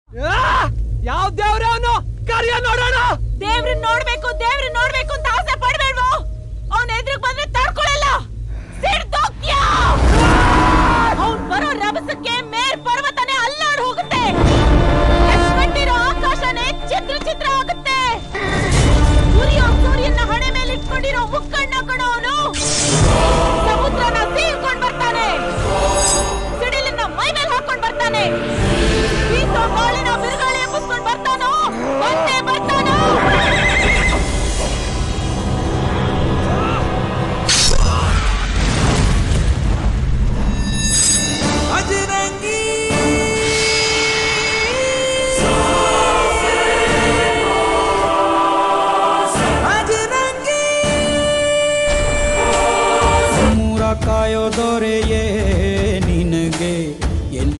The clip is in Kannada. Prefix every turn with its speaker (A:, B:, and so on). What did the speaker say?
A: ಯಾವ ದೇವ್ರ ಅವನು ಕಾರ್ಯ ನೋಡೋಣ
B: ದೇವ್ರನ್ನ ನೋಡ್ಬೇಕು ದೇವ್ರನ್ನ ನೋಡ್ಬೇಕು ಅಂತ ಆಸೆ ಪಡ್ಬೇಡ್ವೋ ಅವ್ನ ಎದುರಿಗೆ ಬಂದ್ರೆ ತಡ್ಕೊಳಲ್ಲ ಸಿಡ್ದೋಗ್ತ್ಯ ಅವ್ನ್ ಬರೋ ರಭಸಕ್ಕೆ ಮೇರ್ ಪರ್ವತನೇ ಅಲ್ಲಾಡ್ ಹೋಗುತ್ತೆ ಕಟ್ಟಿರೋ ಆಕಾಶನೇ ಚಿತ್ರ ಚಿತ್ರ ಆಗುತ್ತೆ ಉರಿಯೋ ಸೂರ್ಯನ ಹಣೆ ಮೇಲೆ ಇಟ್ಕೊಂಡಿರೋ ಮುಕ್ಕಣ್ಣ ಕಣವನು ಸಮುದ್ರನ ಸೀಳ್ಕೊಂಡ್ ಬರ್ತಾನೆ ಸಿಡಿಲನ್ನ ಮೈ ಮೇಲೆ ಹಾಕೊಂಡ್ ಬರ್ತಾನೆ ಬೀಸೋ ಗಾಳಿನ